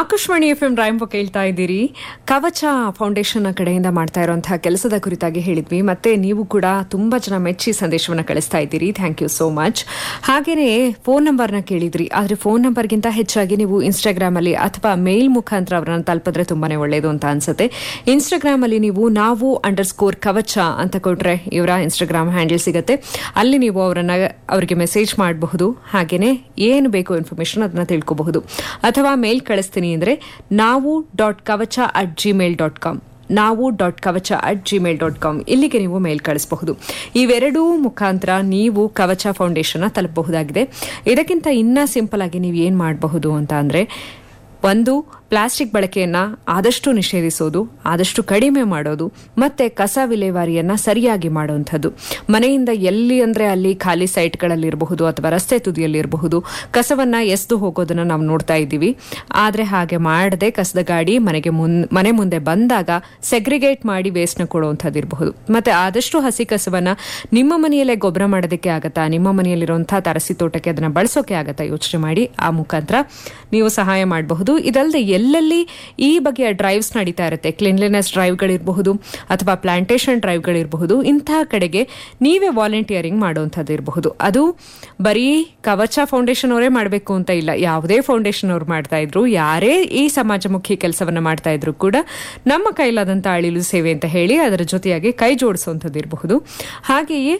Akashvani F M ರಾಯಂಪ ಕೇಳ್ತಾ ಇದ್ದೀರಿ ಕವಚ ಫೌಂಡೇಶನ್ ಕಡೆಯಿಂದ ಮಾಡ್ತಾ ಇರುವಂತಹ ಕೆಲಸದ ಕುರಿತಾಗಿ ಹೇಳಿದ್ವಿ ಮತ್ತೆ ನೀವು ಕೂಡ ತುಂಬಾ ಜನ ಮೆಚ್ಚಿ ಸಂದೇಶವನ್ನು ಕಳಿಸ್ತಾ ಇದ್ದೀರಿ ಥ್ಯಾಂಕ್ ಯು ಸೋ ಮಚ್ ಹಾಗೇನೆ ಫೋನ್ ನಂಬರ್ನ ಕೇಳಿದ್ರಿ ಆದ್ರೆ ಫೋನ್ ನಂಬರ್ಗಿಂತ ಹೆಚ್ಚಾಗಿ ನೀವು ಇನ್ಸ್ಟಾಗ್ರಾಮ್ ಅಲ್ಲಿ ಅಥವಾ ಮೇಲ್ ಮುಖಾಂತರ ಅವರನ್ನ ತಲುಪಿದ್ರೆ ತುಂಬಾನೇ ಒಳ್ಳೆಯದು ಅಂತ ಅನ್ಸುತ್ತೆ ಇನ್ಸ್ಟಾಗ್ರಾಮ್ ಅಲ್ಲಿ ನೀವು ನಾವು ಅಂಡರ್ ಸ್ಕೋರ್ ಕವಚ ಅಂತ ಕೊಟ್ರೆ ಇವರ ಇನ್ಸ್ಟಾಗ್ರಾಮ್ ಹ್ಯಾಂಡಲ್ ಸಿಗುತ್ತೆ ಅಲ್ಲಿ ನೀವು ಅವರನ್ನ ಅವರಿಗೆ ಮೆಸೇಜ್ ಮಾಡಬಹುದು ಹಾಗೇನೆ ಏನು ಬೇಕು ಇನ್ಫಾರ್ಮೇಶನ್ ಅದನ್ನ ತಿಳ್ಕೋಬಹುದು ಅಥವಾ ಮೇಲ್ ಕಳಿಸ್ತೀನಿ ಅಂದ್ರೆ ನಾವು dot Kavacha at Gmail dot com ನಾವು dot Kavacha at Gmail dot com ಇಲ್ಲಿಗೆ ನೀವು ಮೇಲ್ ಕಳಿಸಬಹುದು ಇವೆರಡೂ ಮುಖಾಂತರ ನೀವು ಕವಚ ಫೌಂಡೇಶನ್ ತಲುಪಬಹುದಾಗಿದೆ ಇದಕ್ಕಿಂತ ಇನ್ನ ಸಿಂಪಲ್ ಆಗಿ ನೀವು ಏನು ಮಾಡಬಹುದು ಅಂತ ಅಂದ್ರೆ ಒಂದು ಪ್ಲಾಸ್ಟಿಕ್ ಬಳಕೆಯನ್ನ ಆದಷ್ಟು ನಿಷೇಧಿಸೋದು ಆದಷ್ಟು ಕಡಿಮೆ ಮಾಡೋದು ಮತ್ತೆ ಕಸ ವಿಲೇವಾರಿಯನ್ನ ಸರಿಯಾಗಿ ಮಾಡುವಂಥದ್ದು ಮನೆಯಿಂದ ಎಲ್ಲಿ ಅಂದ್ರೆ ಅಲ್ಲಿ ಖಾಲಿ ಸೈಟ್ಗಳಲ್ಲಿರಬಹುದು ಅಥವಾ ರಸ್ತೆ ತುದಿಯಲ್ಲಿರಬಹುದು ಕಸವನ್ನ ಎಸ್ದು ಹೋಗೋದನ್ನ ನಾವು ನೋಡ್ತಾ ಇದ್ದೀವಿ ಆದ್ರೆ ಹಾಗೆ ಮಾಡದೆ ಕಸದ ಗಾಡಿ ಮನೆಗೆ ಮುನ್ ಮನೆ ಮುಂದೆ ಬಂದಾಗ ಸೆಗ್ರಿಗೇಟ್ ಮಾಡಿ ವೇಸ್ಟ್ನ ಕೊಡುವಂಥದ್ದು ಇರಬಹುದು ಮತ್ತೆ ಆದಷ್ಟು ಹಸಿ ಕಸವನ್ನ ನಿಮ್ಮ ಮನೆಯಲ್ಲೇ ಗೊಬ್ಬರ ಮಾಡೋದಕ್ಕೆ ಆಗತ್ತಾ ನಿಮ್ಮ ಮನೆಯಲ್ಲಿರುವಂತಹ ತರಸಿ ತೋಟಕ್ಕೆ ಅದನ್ನ ಬಳಸೋಕೆ ಆಗತ್ತಾ ಯೋಚನೆ ಮಾಡಿ ಆ ಮುಖಾಂತರ ನೀವು ಸಹಾಯ ಮಾಡಬಹುದು ಇದಲ್ಲದೆ ಎಲ್ಲೆಲ್ಲಿ ಈ ಬಗೆಯ ಡ್ರೈವ್ಸ್ ನಡೀತಾ ಇರುತ್ತೆ ಕ್ಲೀನ್ಲಿನೆಸ್ ಡ್ರೈವ್ಗಳಿರಬಹುದು ಅಥವಾ ಪ್ಲಾಂಟೇಶನ್ ಡ್ರೈವ್ಗಳಿರಬಹುದು ಇಂತಹ ಕಡೆಗೆ ನೀವೇ ವಾಲಂಟಿಯರಿಂಗ್ ಮಾಡುವಂಥದ್ದು ಇರಬಹುದು ಅದು ಬರೀ ಕವಚ ಫೌಂಡೇಶನ್ ಅವರೇ ಮಾಡಬೇಕು ಅಂತ ಇಲ್ಲ ಯಾವುದೇ ಫೌಂಡೇಶನ್ ಅವ್ರು ಮಾಡ್ತಾ ಇದ್ರು ಯಾರೇ ಈ ಸಮಾಜಮುಖಿ ಕೆಲಸವನ್ನ ಮಾಡ್ತಾ ಇದ್ರು ಕೂಡ ನಮ್ಮ ಕೈಲಾದಂಥ ಅಳಿಲು ಸೇವೆ ಅಂತ ಹೇಳಿ ಅದರ ಜೊತೆಯಾಗಿ ಕೈ ಜೋಡಿಸುವಂಥದ್ದು ಇರಬಹುದು ಹಾಗೆಯೇ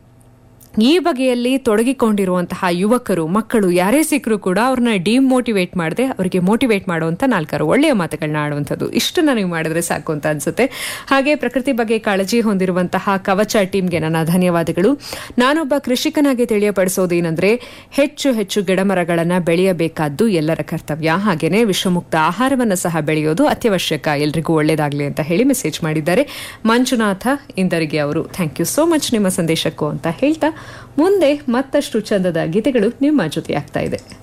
ಈ ಬಗೆಯಲ್ಲಿ ತೊಡಗಿಕೊಂಡಿರುವಂತಹ ಯುವಕರು ಮಕ್ಕಳು ಯಾರೇ ಸಿಕ್ಕರೂ ಕೂಡ ಅವ್ರನ್ನ ಡಿಮೋಟಿವೇಟ್ ಮಾಡದೆ ಅವರಿಗೆ ಮೋಟಿವೇಟ್ ಮಾಡುವಂತ ನಾಲ್ಕಾರು ಒಳ್ಳೆಯ ಮಾತುಗಳನ್ನ ಆಡುವಂಥದ್ದು ಇಷ್ಟು ನನಗೆ ಮಾಡಿದ್ರೆ ಸಾಕು ಅಂತ ಅನ್ಸುತ್ತೆ ಹಾಗೆ ಪ್ರಕೃತಿ ಬಗ್ಗೆ ಕಾಳಜಿ ಹೊಂದಿರುವಂತಹ ಕವಚ ಟೀಮ್ಗೆ ನನ್ನ ಧನ್ಯವಾದಗಳು ನಾನೊಬ್ಬ ಕೃಷಿಕನಾಗಿ ತಿಳಿಯಪಡಿಸೋದೇನೆಂದ್ರೆ ಹೆಚ್ಚು ಹೆಚ್ಚು ಗಿಡಮರಗಳನ್ನು ಬೆಳೆಯಬೇಕಾದ್ದು ಎಲ್ಲರ ಕರ್ತವ್ಯ ಹಾಗೇನೆ ವಿಶ್ವಮುಕ್ತ ಆಹಾರವನ್ನು ಸಹ ಬೆಳೆಯೋದು ಅತ್ಯವಶ್ಯಕ ಎಲ್ರಿಗೂ ಒಳ್ಳೇದಾಗ್ಲಿ ಅಂತ ಹೇಳಿ ಮೆಸೇಜ್ ಮಾಡಿದ್ದಾರೆ ಮಂಜುನಾಥ ಇಂದರಿಗೆ ಅವರು ಥ್ಯಾಂಕ್ ಯು ಸೋ ಮಚ್ ನಿಮ್ಮ ಸಂದೇಶಕ್ಕೂ ಅಂತ ಹೇಳ್ತಾ ಮುಂದೆ ಮತ್ತಷ್ಟು ಚಂದದ ಗೀತೆಗಳು ನಿಮ್ಮ ಜೊತೆ ಆಗ್ತಾ ಇದೆ